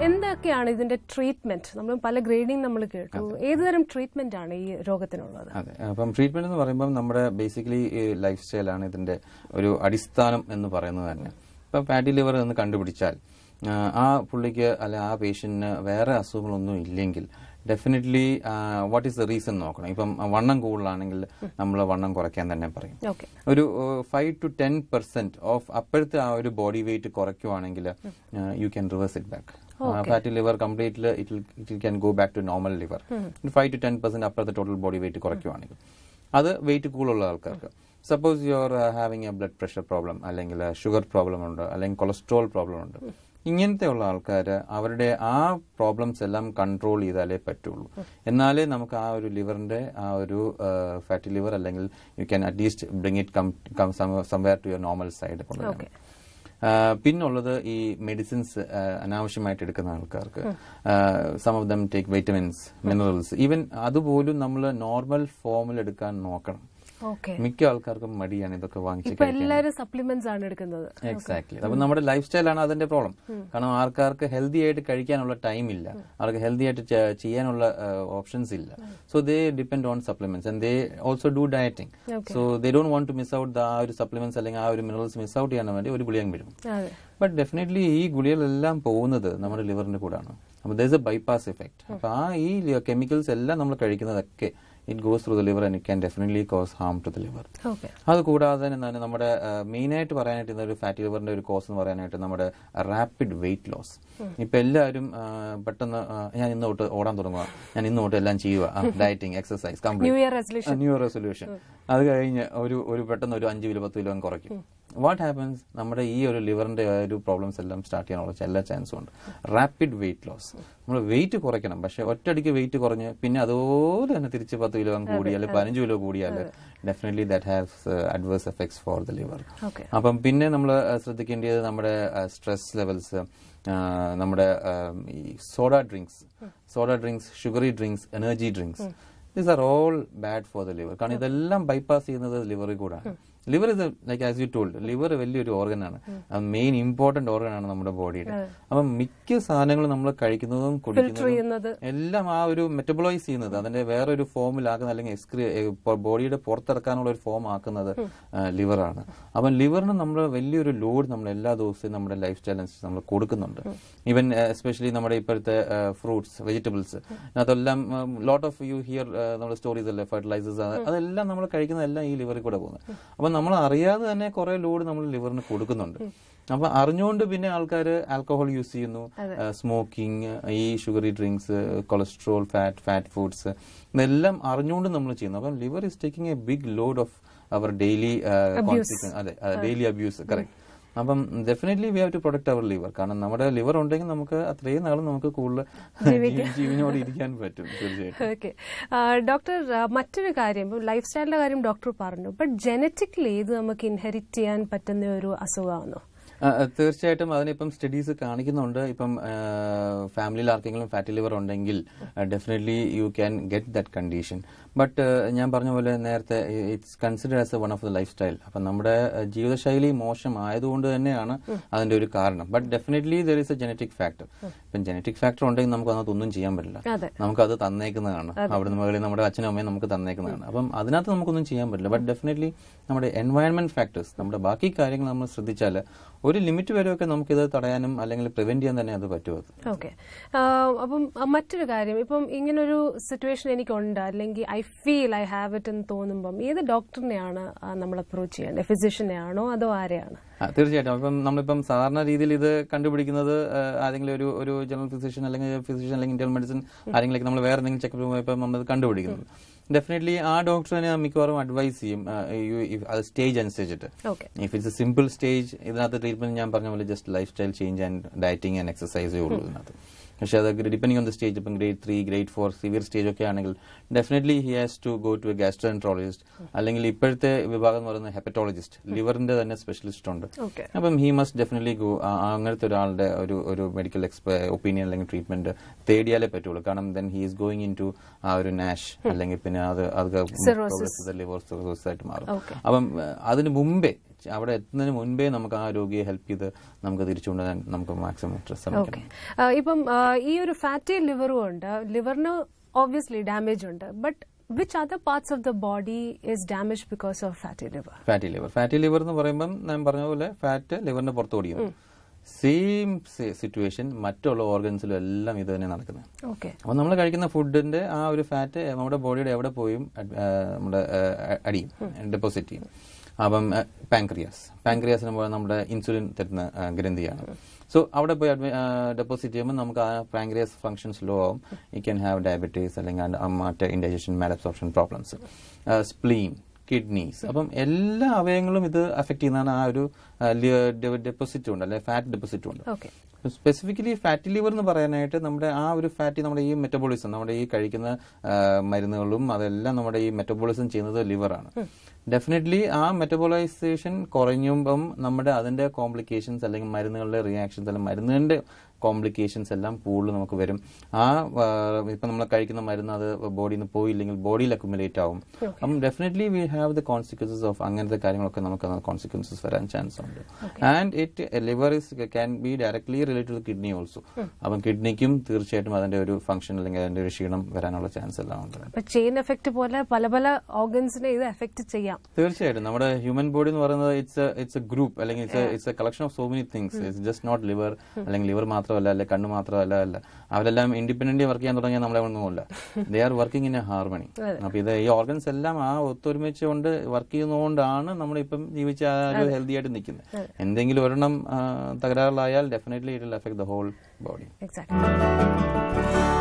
എന്തൊക്കെയാണ് ഇതിന്റെ ട്രീറ്റ്മെന്റ് നമ്മൾ പല ഗ്രേഡിംഗ് നമ്മൾ കേട്ടു ഏതുതരം ട്രീറ്റ്മെന്റ് ആണ് ഈ രോഗത്തിനുള്ളത് അതെ അപ്പം ട്രീറ്റ്മെന്റ് എന്ന് പറയുമ്പോൾ നമ്മുടെ ബേസിക്കലി ലൈഫ് സ്റ്റൈലാണ് ഇതിന്റെ ഒരു അടിസ്ഥാനം എന്ന് പറയുന്നത് തന്നെ ഇപ്പം ഫാറ്റി ലിവർ എന്ന് കണ്ടുപിടിച്ചാൽ ആ, ആ പുള്ളിക്ക് അല്ലെ ആ പേഷ്യന്റിന് വേറെ അസുഖങ്ങളൊന്നും ഇല്ലെങ്കിൽ definitely what is the reason നോക്കണം ഇപ്പം വണ്ണം കൂടുതലാണെങ്കിൽ നമ്മൾ വണ്ണം കുറയ്ക്കാൻ തന്നെ പറയും ഓക്കെ ഒരു five to ten percent of അപ്പോഴത്തെ ആ ഒരു ബോഡി വെയിറ്റ് കുറയ്ക്കുവാണെങ്കിൽ you can reverse it back fatty liver completely it can go back to normal liver five to ten percent അപ്പുറത്തെ ടോട്ടൽ ബോഡി വെയിറ്റ് കുറയ്ക്കുവാണെങ്കിൽ അത് വെയിറ്റ് കൂടുതലുള്ള ആൾക്കാർക്ക് suppose you are having a blood pressure problem അല്ലെങ്കിൽ sugar problem ഉണ്ട് അല്ലെങ്കിൽ cholesterol problem ഉണ്ട് ഇങ്ങനത്തെ ഉള്ള ആൾക്കാർ അവരുടെ ആ പ്രോബ്ലംസ് എല്ലാം കൺട്രോൾ ചെയ്താലേ പറ്റുള്ളൂ എന്നാലേ നമുക്ക് ആ ഒരു ലിവറിന്റെ ആ ഒരു ഫാറ്റി ലിവർ അല്ലെങ്കിൽ you can at least bring it come somewhere to your normal side കൊണ്ടുവരാൻ പിന്നുള്ളത് ഈ മെഡിസിൻസ് അനാവശ്യമായിട്ട് എടുക്കുന്ന ആൾക്കാർക്ക് some of them take vitamins minerals even അതുപോലും നമ്മൾ നോർമൽ ഫോമിൽ എടുക്കാൻ നോക്കണം ഓക്കെ മിക്ക ആൾക്കാർക്കും മടിയാണ് ഇതൊക്കെ വാങ്ങിച്ച് ഇപ്പൊ എല്ലാരും സപ്ലിമെന്റ്സ് ആണ് എടുക്കുന്നത് എക്സാക്ട്ലി അപ്പൊ നമ്മുടെ ലൈഫ് സ്റ്റൈലാണ് അതിന്റെ പ്രോബ്ലം കാരണം ആൾക്കാർക്ക് ഹെൽത്തി ആയിട്ട് കഴിക്കാനുള്ള ടൈം ഇല്ല അവർക്ക് ഹെൽത്തി ആയിട്ട് ചെ- ചെയ്യാനുള്ള ഓപ്ഷൻസ് ഇല്ല so they depend on supplements and they also do dieting so they don't want to miss out ആ ഒരു സപ്ലിമെന്റ്സ് അല്ലെങ്കിൽ ആ ഒരു മിനറൽസ് മിസ് ഔട്ട് ചെയ്യാൻ വേണ്ടി ഒരു ഗുളികം വരും അതെ ബട്ട് ഡെഫിനറ്റ്ലി ഈ ഗുളികളെല്ലാം പോകുന്നത് നമ്മുടെ ലിവറിന്റെ കൂടാണ് അപ്പൊ ദർ എ ബൈപ്പാസ് എഫക്ട് അപ്പൊ ആ ഈ കെമിക്കൽസ് എല്ലാം നമ്മൾ കഴിക്കുന്നതൊക്കെ it goes through the liver and it can definitely cause harm to the liver okay അത് കൂടാതെ തന്നെ എന്താണ് നമ്മുടെ മെയിൻ ആയിട്ട് പറയാനായിട്ട് ഇന്ന് ഒരു ഫാറ്റി ലിവറിന്റെ ഒരു കോസ് എന്ന് പറയാനായിട്ട് നമ്മുടെ റാപ്പിഡ് വെയിറ്റ് ലോസ് ഇപ്പൊ എല്ലാവരും ആ, പെട്ടെന്ന് ആ, ഞാൻ ഇന്ന് തൊട്ട് ഓടാൻ തുടങ്ങുക ഞാൻ ഇന്ന് തൊട്ട് എല്ലാം ചെയ്യുക dieting exercise new complete year resolution new year resolution അത് കഴിഞ്ഞ് ഒരു ഒരു പെട്ടെന്ന് ഒരു അഞ്ച് കിലോ പത്ത് കിലോ അങ്ങ് കുറയ്ക്കും വാട്ട് ഹാപ്പൻസ് നമ്മുടെ ഈ ഒരു ലിവറിന്റെ ഒരു പ്രോബ്ലംസ് എല്ലാം സ്റ്റാർട്ട് ചെയ്യാനുള്ള എല്ലാ ചാൻസും ഉണ്ട് റാപ്പിഡ് വെയിറ്റ് ലോസ് നമ്മൾ വെയിറ്റ് കുറയ്ക്കണം പക്ഷെ ഒറ്റയടിക്ക് വെയിറ്റ് കുറഞ്ഞ് പിന്നെ അതുപോലെ തന്നെ തിരിച്ച് പത്ത് കിലോ അങ്ങ് കൂടിയാൽ പതിനഞ്ച് കിലോ കൂടിയാൽ definitely that has adverse effects for the liver okay അപ്പം പിന്നെ നമ്മൾ ശ്രദ്ധിക്കേണ്ടത് നമ്മുടെ സ്ട്രെസ് ലെവൽസ് നമ്മുടെ ആ, ഈ soda drinks soda drinks sugary drinks energy drinks these are all bad for the liver കാരണം ഇതെല്ലാം ബൈപ്പാസ് ചെയ്യുന്നത് ലിവറിൽ കൂടാണ് liver is like as you told liver വലിയൊരു ഓർഗൻ ആണ് മെയിൻ ഇമ്പോർട്ടന്റ് ഓർഗൻ ആണ് നമ്മുടെ ബോഡിയുടെ അപ്പം മിക്ക സാധനങ്ങളും നമ്മൾ കഴിക്കുന്നതും കുടിക്കുന്നതും ചെയ്യുന്നത് എല്ലാം ആ ഒരു മെറ്റബോളൈസ് ചെയ്യുന്നത് അതിന്റെ വേറൊരു ഫോമിലാക്കുന്ന അല്ലെങ്കിൽ എക്സ്ക്രി ബോഡിയുടെ പുറത്തിറക്കാനുള്ള ഒരു ഫോം ആക്കുന്നത് ലിവറാണ് അപ്പം ലിവറിന് നമ്മൾ വലിയൊരു ലോഡ് നമ്മൾ എല്ലാ ദിവസവും നമ്മുടെ ലൈഫ് സ്റ്റൈൽ അനുസരിച്ച് നമ്മൾ കൊടുക്കുന്നുണ്ട് ഈവൻ എസ്പെഷ്യലി നമ്മുടെ ഇപ്പോഴത്തെ ഫ്രൂട്ട്സ് വെജിറ്റബിൾസ് അതെല്ലാം ലോട്ട് ഓഫ് യു ഹിയർ നമ്മുടെ സ്റ്റോറീസ് അല്ലേ ഫെർട്ടിലൈസേഴ്സ് അതെല്ലാം നമ്മൾ കഴിക്കുന്നതെല്ലാം ഈ ലിവറിൽ കൂടെ പോകുന്നത് അപ്പം നമ്മൾ അറിയാതെ തന്നെ കുറെ ലോഡ് നമ്മൾ ലിവറിന് കൊടുക്കുന്നുണ്ട് അപ്പൊ അറിഞ്ഞുകൊണ്ട് പിന്നെ ആൾക്കാർ ആൽക്കഹോൾ യൂസ് ചെയ്യുന്നു സ്മോക്കിംഗ് ഈ sugary drinks cholesterol fat fat foods ഇതെല്ലാം അറിഞ്ഞുകൊണ്ട് നമ്മൾ ചെയ്യുന്നു അപ്പം liver is taking a big load of our daily അതെ ഡെയിലി അബ്യൂസ് കറക്റ്റ് അപ്പം definitely we have to protect our liver കാരണം നമ്മുടെ ലിവർ ഉണ്ടെങ്കിൽ നമുക്ക് അത്രയും നാളും നമുക്ക് കൂടുതൽ ജീവനോട് ഇരിക്കാൻ പറ്റും തീർച്ചയായിട്ടും ഓക്കെ ഡോക്ടർ മറ്റൊരു കാര്യം ഇപ്പം ലൈഫ് സ്റ്റൈലിന്റെ കാര്യം ഡോക്ടർ പറഞ്ഞു ബട്ട് ജനറ്റിക്കലി ഇത് നമുക്ക് ഇൻഹെറിറ്റ് ചെയ്യാൻ പറ്റുന്ന ഒരു അസുഖമാണോ ആ, ആ, തീർച്ചയായിട്ടും അതിനിപ്പം സ്റ്റഡീസ് കാണിക്കുന്നുണ്ട് ഇപ്പം ഫാമിലിയിൽ ആർക്കെങ്കിലും ഫാറ്റി ലിവർ ഉണ്ടെങ്കിൽ definitely you can get that condition but ഞാൻ പറഞ്ഞ പോലെ നേരത്തെ it's consider as a one of the lifestyle അപ്പം നമ്മുടെ ആ, ജീവിതശൈലി മോശം ആയതുകൊണ്ട് തന്നെയാണ് അതിന്റെ ഒരു കാരണം but definitely there is a genetic factor ഇപ്പം ജനറ്റിക് ഫാക്ടർ ഉണ്ടെങ്കിൽ നമുക്ക് അതിനകത്ത് ഒന്നും ചെയ്യാൻ പറ്റില്ല അതെ നമുക്ക് അത് തന്നേക്കുന്നതാണ് അവിടുന്ന് മുകളിൽ നമ്മുടെ അച്ഛനും അമ്മയും നമുക്ക് തന്നേക്കുന്നതാണ് അപ്പം അതിനകത്ത് നമുക്കൊന്നും ചെയ്യാൻ പറ്റില്ല ബട്ട് ഡെഫിനറ്റ്ലി നമ്മുടെ എൻവയൺമെന്റ് ഫാക്ടേഴ്സ് നമ്മുടെ ബാക്കി കാര്യങ്ങൾ നമ്മൾ ശ്രദ്ധിച്ചാൽ ഒരു ലിമിറ്റ് വരെയൊക്കെ നമുക്കിത് തടയാനും അല്ലെങ്കിൽ പ്രിവെന്റ് ചെയ്യാൻ തന്നെ അത് പറ്റും അത് ഓക്കെ അപ്പം ആ, മറ്റൊരു കാര്യം ഇപ്പം ഇങ്ങനൊരു സിറ്റുവേഷൻ എനിക്കുണ്ട് അല്ലെങ്കിൽ I feel I have it എന്ന് തോന്നുമ്പം ഏത് ഡോക്ടറിനെയാണ് ആ, നമ്മൾ അപ്രോച്ച് ചെയ്യേണ്ടത് ഫിസിഷ്യനെ ആണോ അതോ ആരെയാണ് ആ, തീർച്ചയായിട്ടും ഇപ്പം നമ്മളിപ്പം സാധാരണ രീതിയിൽ ഇത് കണ്ടുപിടിക്കുന്നത് ആ, ആരെങ്കിലും ഒരു ഒരു ജനറൽ ഫിസിഷ്യൻ അല്ലെങ്കിൽ ഫിസിഷ്യൻ അല്ലെങ്കിൽ ഇന്റർ മെഡിസിൻ ആരെങ്കിലും നമ്മൾ വേറെ എന്തെങ്കിലും ചെക്കപ്പ് പോയപ്പോൾ നമ്മൾ കണ്ടുപിടിക്കുന്നത് ഡെഫിനറ്റ്ലി ആ ഡോക്ടറിനെ മിക്കവാറും അഡ്വൈസ് ചെയ്യും ആ, ഈ- ഈ- അത് സ്റ്റേജ് അനുസരിച്ചിട്ട് okay if it's a simple stage ഇതിനകത്ത് ട്രീറ്റ്മെന്റ് ഞാൻ പറഞ്ഞ പോലെ just lifestyle change and dieting and എക്സസൈസേ ഉള്ളൂ ഇതിനകത്ത് പക്ഷെ അത് ഡിപ്പെൻഡിങ് ഓൺ ദ സ്റ്റേജ് ഇപ്പം grade three grade four severe stage ഒക്കെ ആണെങ്കിൽ definitely he has to go to a gastroenterologist അല്ലെങ്കിൽ ഇപ്പോഴത്തെ വിഭാഗം എന്ന് പറയുന്നത് ഹെപ്പറ്റോളജിസ്റ്റ് ലിവറിന്റെ തന്നെ സ്പെഷ്യലിസ്റ്റ് ഉണ്ട് ഓക്കെ അപ്പം ഹി മസ്റ്റ് ഡെഫിനറ്റ്ലി ഗോ അങ്ങനത്തെ ഒരാളുടെ ഒരു ഒരു മെഡിക്കൽ എക്സ്പെ ഒപ്പീനിയൻ അല്ലെങ്കിൽ ട്രീറ്റ്മെന്റ് തേടിയാലേ പറ്റുള്ളൂ കാരണം then he is going in to ആ ഒരു നാഷ് അല്ലെങ്കിൽ പിന്നെ അത് അത് Cirrhosis. ലിവർ സിറോസിസ് ആയിട്ട് മാറും Okay. അപ്പം ഏഹ്, അതിന് മുമ്പേ അവിടെ എത്തുന്നതിന് മുൻപേ നമുക്ക് ആ രോഗിയെ ഹെൽപ്പ് ചെയ്ത് നമുക്ക് തിരിച്ചു കൊണ്ടുവരാൻ നമുക്ക് മാക്സിമം ശ്രമിക്കണം ഓക്കെ ഇപ്പം ആ, ഈ ഒരു ഫാറ്റി ലിവറും ഉണ്ട് ലിവറിന് ഓബ്വിയസ്ലി ഡാമേജ് ഉണ്ട് but which other parts of the body is damage because of fatty liver fatty liver fatty liver എന്ന് പറയുമ്പം ഞാൻ പറഞ്ഞ പോലെ ഫാറ്റ് ലിവറിന്റെ പുറത്ത് ഓടിയും സെയിം സിറ്റുവേഷൻ മറ്റുള്ള ഓർഗൻസിലും എല്ലാം ഇത് തന്നെ നടക്കുന്നത് ഓക്കെ അപ്പോൾ നമ്മൾ കഴിക്കുന്ന ഫുഡിന്റെ ആ ഒരു ഫാറ്റ് നമ്മുടെ ബോഡിയുടെ എവിടെ പോയും അഡ്- ആ, നമ്മുടെ ആ, അടിയും ഡെപ്പോസിറ്റ് ചെയ്യും അപ്പം പാങ്ക്രിയാസ് പാങ്ക്രിയാസിന് പോലെ നമ്മുടെ ഇൻസുലിൻ തരുന്ന ആ, ഗ്രന്ഥിയാണ് സോ അവിടെ പോയി ഡെപ്പോസിറ്റ് ചെയ്യുമ്പോൾ നമുക്ക് ആ പാങ്ക്രിയാസ് ഫംഗ്ഷൻ സ്ലോ ആവും യു ക്യാൻ ഹാവ് ഡയബറ്റീസ് അല്ലെങ്കിൽ ആ മറ്റ് indigestion malabsorption problems spleen kidneys അപ്പം എല്ലാ അവയവങ്ങളും ഇത് അഫക്ട് ചെയ്യുന്നതാണ് ആ ഒരു ഡെപ്പോസിറ്റും ഉണ്ട് അല്ലെങ്കിൽ ഫാറ്റ് ഡെപ്പോസിറ്റും ഉണ്ട് ഓക്കെ സ്പെസിഫിക്കലി ഫാറ്റി ലിവർ എന്ന് പറയാനായിട്ട് നമ്മുടെ ആ ഒരു ഫാറ്റി നമ്മുടെ ഈ മെറ്റബോളിസം നമ്മുടെ ഈ കഴിക്കുന്ന ആ, മരുന്നുകളും അതെല്ലാം നമ്മുടെ ഈ മെറ്റബോളിസം ചെയ്യുന്നത് ലിവറാണ് ഡെഫിനറ്റ്ലി ആ മെറ്റബോളൈസേഷൻ കുറഞ്ഞുമ്പം നമ്മുടെ അതിന്റെ കോംപ്ലിക്കേഷൻസ് അല്ലെങ്കിൽ മരുന്നുകളുടെ റിയാക്ഷൻസ് അല്ലെങ്കിൽ മരുന്നിന്റെ കോംപ്ലിക്കേഷൻസ് എല്ലാം കൂടുതൽ നമുക്ക് വരും ആ ആ, ഇപ്പൊ നമ്മൾ കഴിക്കുന്ന മരുന്ന് അത് ബോഡിയിൽ നിന്ന് പോയില്ലെങ്കിൽ ബോഡിയിൽ അക്യുമുലേറ്റ് ആവും അപ്പം definitely we have the consequences of അങ്ങനത്തെ കാര്യങ്ങളൊക്കെ നമുക്ക് കോൺസിക്വൻസസ് വരാൻ ചാൻസ് ഉണ്ട് and it liver is can be directly related to kidney also അപ്പം കിഡ്നിക്കും തീർച്ചയായിട്ടും അതിന്റെ ഒരു ഫംഗ്ഷൻ അല്ലെങ്കിൽ അതിന്റെ ഒരു ക്ഷീണം വരാനുള്ള ചാൻസ് എല്ലാം ഉണ്ട് അപ്പൊ ചെയിൻ എഫക്ട് പോലെ പല പല ഓർഗൻസിനെ ഇത് എഫക്ട് ചെയ്യാം തീർച്ചയായിട്ടും നമ്മുടെ ഹ്യൂമൻ ബോഡി എന്ന് പറയുന്നത് ഇറ്റ്സ് ഇറ്റ്സ് എ ഗ്രൂപ്പ് അല്ലെങ്കിൽ it's it's a collection of so many things it's just not liver അല്ലെങ്കിൽ ലിവർ മാത്രമല്ല അല്ലെ കണ്ണ് മാത്രമല്ല അല്ല അവരെല്ലാം ഇൻഡിപെൻഡന്റ് വർക്ക് ചെയ്യാൻ തുടങ്ങിയാൽ നമ്മളെ ഒന്നുമില്ല they are working in a harmony അപ്പൊ ഇത് ഈ ഓർഗൻസ് എല്ലാം ആ ഒത്തൊരുമിച്ച് കൊണ്ട് വർക്ക് ചെയ്യുന്നതുകൊണ്ടാണ് നമ്മളിപ്പം ജീവിച്ച ആ ഒരു ഹെൽത്തി ആയിട്ട് നിൽക്കുന്നത് എന്തെങ്കിലും ഒരെണ്ണം ആ, തകരാറിലായാൽ definitely it will effect the whole body exact